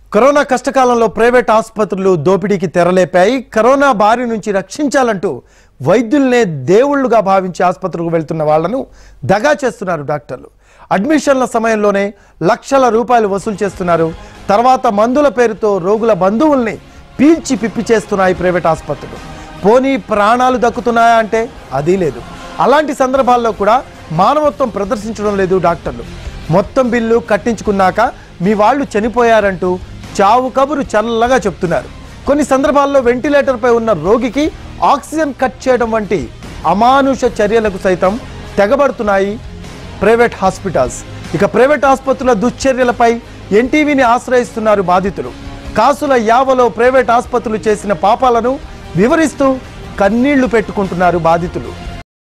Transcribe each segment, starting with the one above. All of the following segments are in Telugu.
కరోనా కష్టకాలంలో ప్రైవేట్ ఆసుపత్రులు దోపిడీకి తెరలేపాయి కరోనా బారి నుంచి రక్షించాలంటూ వైద్యుల్నే దేవుళ్లుగా భావించి ఆసుపత్రికి వెళ్తున్న వాళ్లను దగా చేస్తున్నారు డాక్టర్లు అడ్మిషన్ల సమయంలోనే లక్షల రూపాయలు వసూలు చేస్తున్నారు తర్వాత మందుల పేరుతో రోగుల బంధువుల్ని పీల్చి పిప్పి చేస్తున్నాయి ప్రైవేట్ ఆసుపత్రులు పోనీ ప్రాణాలు దక్కుతున్నాయా అంటే అది లేదు అలాంటి సందర్భాల్లో కూడా మానవత్వం ప్రదర్శించడం లేదు డాక్టర్లు మొత్తం బిల్లు కట్టించుకున్నాక మీ వాళ్ళు చనిపోయారంటూ చావు కబురు చల్లగా చెప్తున్నారు కొన్ని సందర్భాల్లో వెంటిలేటర్పై ఉన్న రోగికి ఆక్సిజన్ కట్ చేయడం వంటి అమానుష చర్యలకు సైతం తెగబడుతున్నాయి ప్రైవేట్ హాస్పిటల్స్ ఇక ప్రైవేట్ ఆసుపత్రుల దుశ్చర్యలపై ఎన్టీవీని ఆశ్రయిస్తున్నారు బాధితులు కాసుల యావలో ప్రైవేట్ ఆసుపత్రులు చేసిన పాపాలను వివరిస్తూ కన్నీళ్లు పెట్టుకుంటున్నారు బాధితులు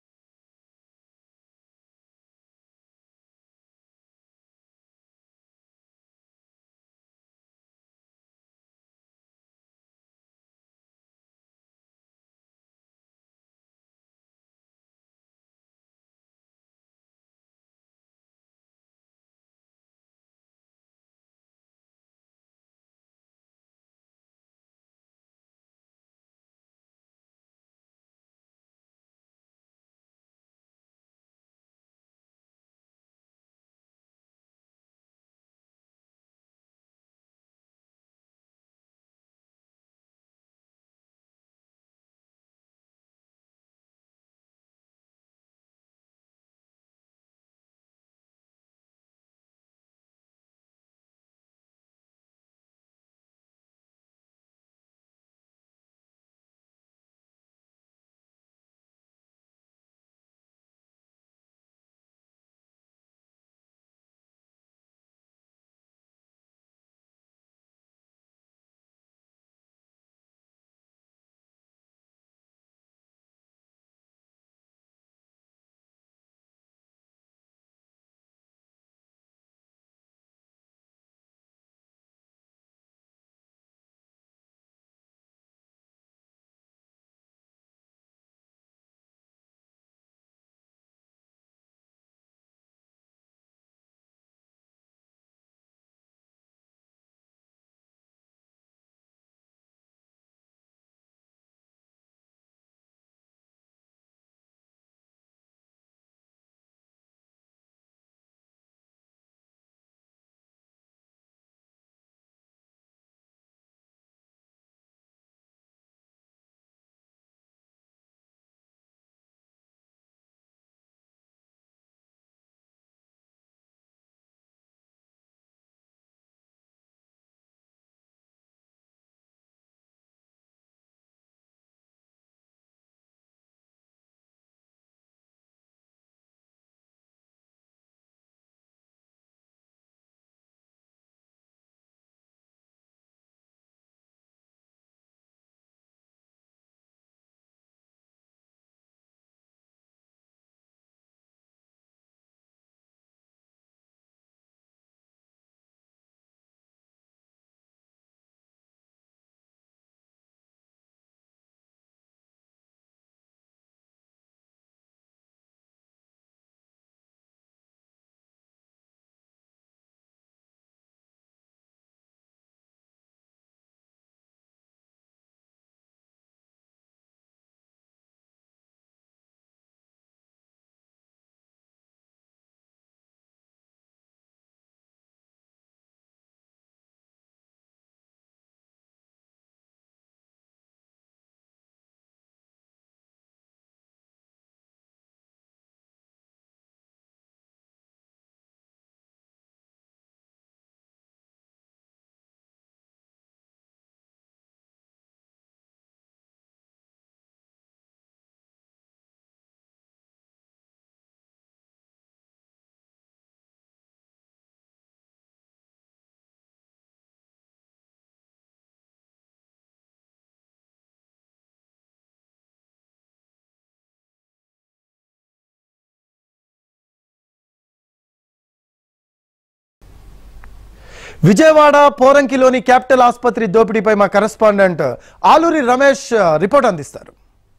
విజయవాడ పోరంకిలోని క్యాపిటల్ ఆసుపత్రి దోపిడీపై మా కరెస్పాండెంట్ ఆలూరి రమేష్ రిపోర్ట్ అందిస్తారు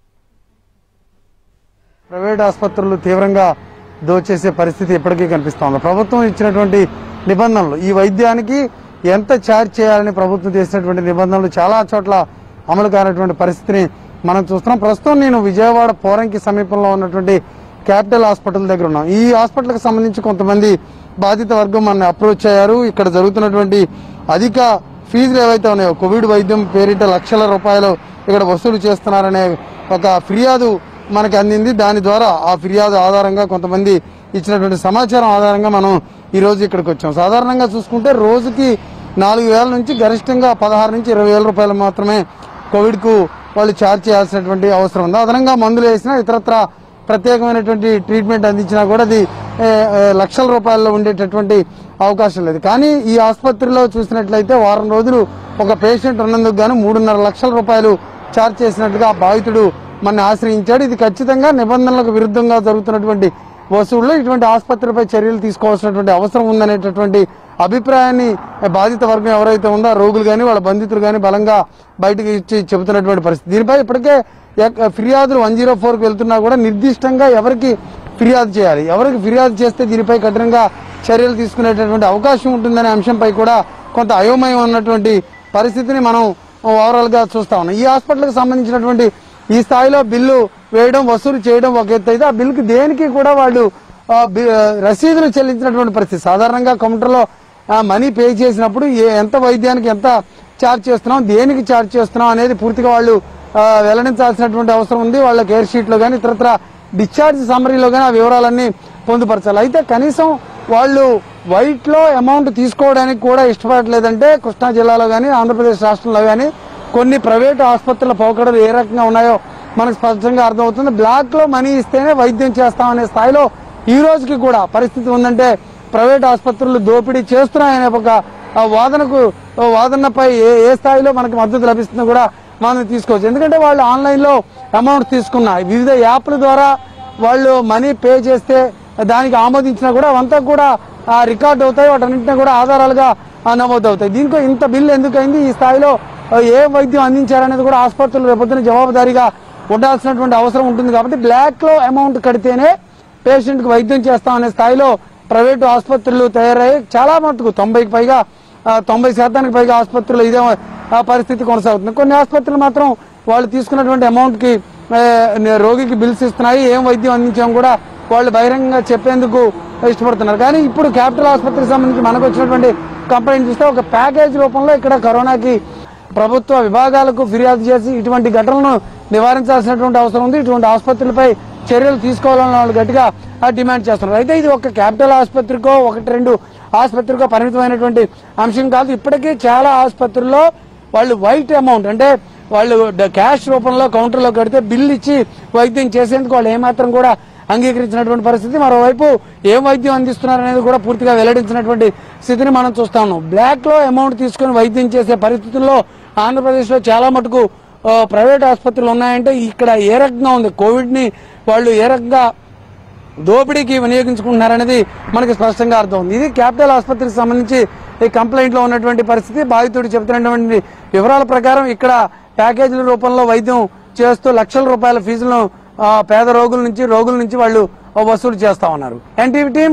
ప్రైవేట్ ఆసుపత్రులు తీవ్రంగా దోచేసే పరిస్థితి ఇప్పటికీ కనిపిస్తోంది ప్రభుత్వం ఇచ్చినటువంటి నిబంధనలు ఈ వైద్యానికి ఎంత ఛార్జ్ చేయాలని ప్రభుత్వం చేసినటువంటి నిబంధనలు చాలా చోట్ల అమలు కానటువంటి పరిస్థితిని మనం చూస్తున్నాం ప్రస్తుతం నేను విజయవాడ పోరంకి సమీపంలో ఉన్నటువంటి క్యాపిటల్ హాస్పిటల్ దగ్గర ఉన్నాం ఈ హాస్పిటల్కి సంబంధించి కొంతమంది బాధిత వర్గం మన అప్రోచ్ అయ్యారు ఇక్కడ జరుగుతున్నటువంటి అధిక ఫీజులు ఏవైతే ఉన్నాయో కోవిడ్ వైద్యం పేరిట లక్షల రూపాయలు ఇక్కడ వసూలు చేస్తున్నారనే ఒక ఫిర్యాదు మనకి అందింది దాని ద్వారా ఆ ఫిర్యాదు ఆధారంగా కొంతమంది ఇచ్చినటువంటి సమాచారం ఆధారంగా మనం ఈ రోజు ఇక్కడికి వచ్చాం సాధారణంగా చూసుకుంటే రోజుకి నాలుగు వేల నుంచి గరిష్టంగా పదహారు నుంచి ఇరవై వేల రూపాయలు మాత్రమే కోవిడ్కు వాళ్ళు ఛార్జ్ చేయాల్సినటువంటి అవసరం ఉంది అదనంగా మందులు వేసినా ఇతరత్ర ప్రత్యేకమైనటువంటి ట్రీట్మెంట్ అందించినా కూడా అది ఏ, ఏ, లక్షల రూపాయల్లో ఉండేటటువంటి అవకాశం లేదు కానీ ఈ ఆసుపత్రిలో చూసినట్లయితే వారం రోజులు ఒక పేషెంట్ ఉన్నందుకు గాను మూడున్నర లక్షల రూపాయలు ఛార్జ్ చేసినట్లుగా ఆ బాధితుడు మన ఆశ్రయించాడు ఇది ఖచ్చితంగా నిబంధనలకు విరుద్ధంగా జరుగుతున్నటువంటి వసూళ్లు ఇటువంటి ఆసుపత్రిపై చర్యలు తీసుకోవాల్సినటువంటి అవసరం ఉందనేటటువంటి అభిప్రాయాన్ని బాధిత వర్గం ఎవరైతే ఉందో ఆ రోగులు కానీ వాళ్ళ బంధితులు కానీ బలంగా బయటకు ఇచ్చి చెబుతున్నటువంటి పరిస్థితి దీనిపై ఇప్పటికే ఎక్- ఫిర్యాదులు వన్ జీరో ఫోర్కి వెళ్తున్నా కూడా నిర్దిష్టంగా ఎవరికి ఫిర్యాదు చేయాలి ఎవరికి ఫిర్యాదు చేస్తే దీనిపై కఠినంగా చర్యలు తీసుకునేటటువంటి అవకాశం ఉంటుందనే అంశంపై కూడా కొంత అయోమయం ఉన్నటువంటి పరిస్థితిని మనం ఓవరాల్ గా చూస్తా ఉన్నాం ఈ హాస్పిటల్కి సంబంధించినటువంటి ఈ స్థాయిలో బిల్లు వేయడం వసూలు చేయడం ఒక ఎత్తు అయితే ఆ బిల్లుకి దేనికి కూడా వాళ్ళు ఆ, బి- ఆ, రసీదులు చెల్లించినటువంటి పరిస్థితి సాధారణంగా కౌంటర్లో ఆ, మనీ పే చేసినప్పుడు ఏ ఎంత వైద్యానికి ఎంత ఛార్జ్ చేస్తున్నాం దేనికి ఛార్జ్ చేస్తున్నాం అనేది పూర్తిగా వాళ్ళు ఆ, వెల్లడించాల్సినటువంటి అవసరం ఉంది వాళ్ళ కేర్ షీట్లో కానీ ఇతరత్ర డిశ్చార్జ్ సమ్మరీలో కానీ ఆ వివరాలన్నీ పొందుపరచాలి అయితే కనీసం వాళ్ళు వైట్ లో అమౌంట్ తీసుకోవడానికి కూడా ఇష్టపడట్లేదంటే కృష్ణా జిల్లాలో కానీ ఆంధ్రప్రదేశ్ రాష్ట్రంలో కానీ కొన్ని ప్రైవేట్ ఆసుపత్రుల పోకడలు ఏ రకంగా ఉన్నాయో మనకు స్పష్టంగా అర్థమవుతుంది బ్లాక్ లో మనీ ఇస్తేనే వైద్యం చేస్తామనే స్థాయిలో ఈ రోజుకి కూడా పరిస్థితి ఉందంటే ప్రైవేట్ ఆసుపత్రులు దోపిడీ చేస్తున్నాయనే ఒక ఆ వాదనకు ఆ వాదనపై ఏ ఏ స్థాయిలో మనకు మద్దతు లభిస్తుందో కూడా మనం తీసుకోవచ్చు ఎందుకంటే వాళ్ళు ఆన్లైన్ లో అమౌంట్ తీసుకున్న వివిధ యాప్ల ద్వారా వాళ్ళు మనీ పే చేస్తే దానికి ఆమోదించినా కూడా అవంతా కూడా ఆ, రికార్డ్ అవుతాయి వాటన్నింటినీ కూడా ఆధారాలుగా ఆ, నమోదు అవుతాయి దీనికో ఇంత బిల్లు ఎందుకైంది ఈ స్థాయిలో ఆ, ఏ వైద్యం అందించారనేది కూడా ఆసుపత్రులు రేపొద్దున జవాబుదారీగా ఉండాల్సినటువంటి అవసరం ఉంటుంది కాబట్టి బ్లాక్ లో అమౌంట్ కడితేనే పేషెంట్ కి వైద్యం చేస్తామనే స్థాయిలో ప్రైవేటు ఆసుపత్రులు తయారయ్యి చాలా మటుకు తొంభైకి పైగా ఆ, తొంభై శాతానికి పైగా ఆసుపత్రులు ఇదే ఆ, పరిస్థితి కొనసాగుతుంది కొన్ని ఆసుపత్రులు మాత్రం వాళ్ళు తీసుకున్నటువంటి అమౌంట్ కి ఆ, రోగికి బిల్స్ ఇస్తున్నాయి ఏం వైద్యం అందించాం కూడా వాళ్ళు బహిరంగంగా చెప్పేందుకు ఇష్టపడుతున్నారు కానీ ఇప్పుడు క్యాపిటల్ ఆసుపత్రికి సంబంధించి మనకు వచ్చినటువంటి కంప్లైంట్ చూస్తే ఒక ప్యాకేజ్ రూపంలో ఇక్కడ కరోనాకి ప్రభుత్వ విభాగాలకు ఫిర్యాదు చేసి ఇటువంటి ఘటనలను నివారించాల్సినటువంటి అవసరం ఉంది ఇటువంటి ఆసుపత్రులపై చర్యలు తీసుకోవాలని వాళ్ళు గట్టిగా ఆ, డిమాండ్ చేస్తున్నారు అయితే ఇది ఒక క్యాపిటల్ ఆసుపత్రికో ఒకటి రెండు ఆసుపత్రికో పరిమితమైనటువంటి అంశం కాదు ఇప్పటికే చాలా ఆసుపత్రుల్లో వాళ్ళు వైట్ అమౌంట్ అంటే వాళ్ళు డ- క్యాష్ రూపంలో కౌంటర్లో కడితే బిల్లు ఇచ్చి వైద్యం చేసేందుకు వాళ్ళు ఏమాత్రం కూడా అంగీకరించినటువంటి పరిస్థితి మరోవైపు ఏం వైద్యం అందిస్తున్నారు అనేది కూడా పూర్తిగా వెల్లడించినటువంటి స్థితిని మనం చూస్తా ఉన్నాం బ్లాక్ లో అమౌంట్ తీసుకొని వైద్యం చేసే పరిస్థితుల్లో ఆంధ్రప్రదేశ్ లో చాలా మటుకు ఆ, ప్రైవేట్ ఆసుపత్రులు ఉన్నాయంటే ఇక్కడ ఏ రకంగా ఉంది కోవిడ్ ని వాళ్ళు ఏ రకంగా దోపిడీకి వినియోగించుకుంటున్నారనేది మనకి స్పష్టంగా అర్థం ఉంది ఇది క్యాపిటల్ ఆసుపత్రికి సంబంధించి ఈ కంప్లైంట్ లో ఉన్నటువంటి పరిస్థితి బాధితుడు చెబుతున్నటువంటి వివరాల ప్రకారం ఇక్కడ ప్యాకేజీల రూపంలో వైద్యం చేస్తూ లక్షల రూపాయల ఫీజులను ఆ, పేద రోగుల నుంచి రోగుల నుంచి వాళ్ళు వసూలు చేస్తా ఉన్నారు ఎన్టీవీ టీం